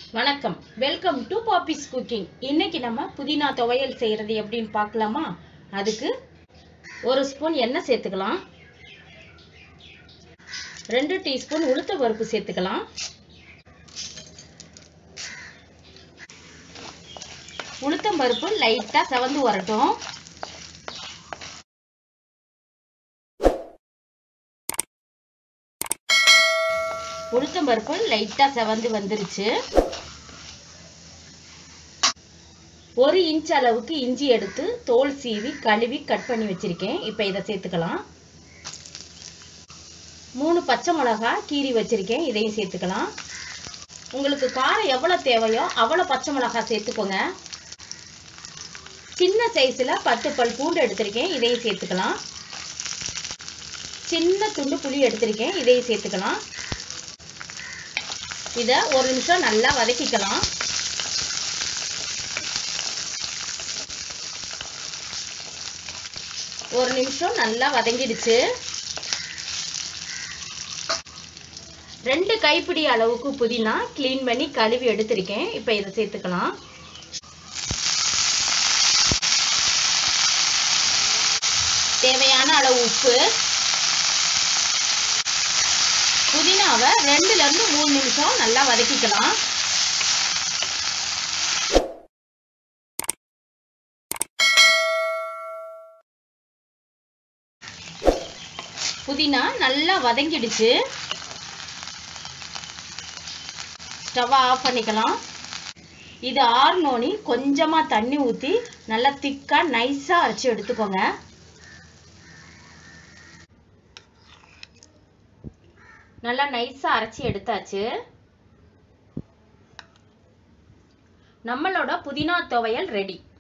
வணக்கம் welcome to பாப்பிஸ் cooking இன்னைக்கு நம்ம புதினா துவையல் செய்யறது எப்படின்னு பார்க்கலாமா அதுக்கு ஒரு ஸ்பூன் எண்ணெய் சேர்த்துக்கலாம் ரெண்டு டீஸ்பூன் உளுத்த பருப்பு சேர்த்துக்கலாம் உளுத்தம் பருப்பு லைட்டாக செவந்து வரட்டும் உளுத்தம் பருப்பு லைட்டாக செவந்து வந்துருச்சு ஒரு இன்ச் அளவுக்கு இஞ்சி எடுத்து தோல் சீவி கழுவி கட் பண்ணி வச்சிருக்கேன் இப்போ இதை சேர்த்துக்கலாம் மூணு பச்சை மிளகா கீரி வச்சிருக்கேன் இதையும் சேர்த்துக்கலாம் உங்களுக்கு காரம் எவ்வளோ தேவையோ அவ்வளோ பச்சை மிளகா சேர்த்துக்கோங்க சின்ன சைஸில் பத்து பல் பூண்டு எடுத்திருக்கேன் இதையும் சேர்த்துக்கலாம் சின்ன துண்டு புளி எடுத்திருக்கேன் இதையும் சேர்த்துக்கலாம் இதை ஒரு நிமிஷம் நல்லா வதக்கிக்கலாம் ஒரு நிமிஷம் நல்லா வதங்கிடுச்சு ரெண்டு கைப்பிடி அளவுக்கு புதினா க்ளீன் பண்ணி கழுவி எடுத்திருக்கேன் இப்போ இதை சேர்த்துக்கலாம் தேவையான அளவு உப்பு புதினாவை ரெண்டுல இருந்து மூணு நிமிஷம் நல்லா வதக்கிக்கலாம் புதினா நல்லா வதங்கிடுச்சு ஸ்டவ் ஆஃப் பண்ணிக்கலாம் இது ஆறுனோனி கொஞ்சமாக தண்ணி ஊற்றி நல்லா திக்காக நைஸாக அரைச்சி எடுத்துக்கோங்க நல்லா நைஸாக அரைச்சி எடுத்தாச்சு நம்மளோட புதினா துவையல் ரெடி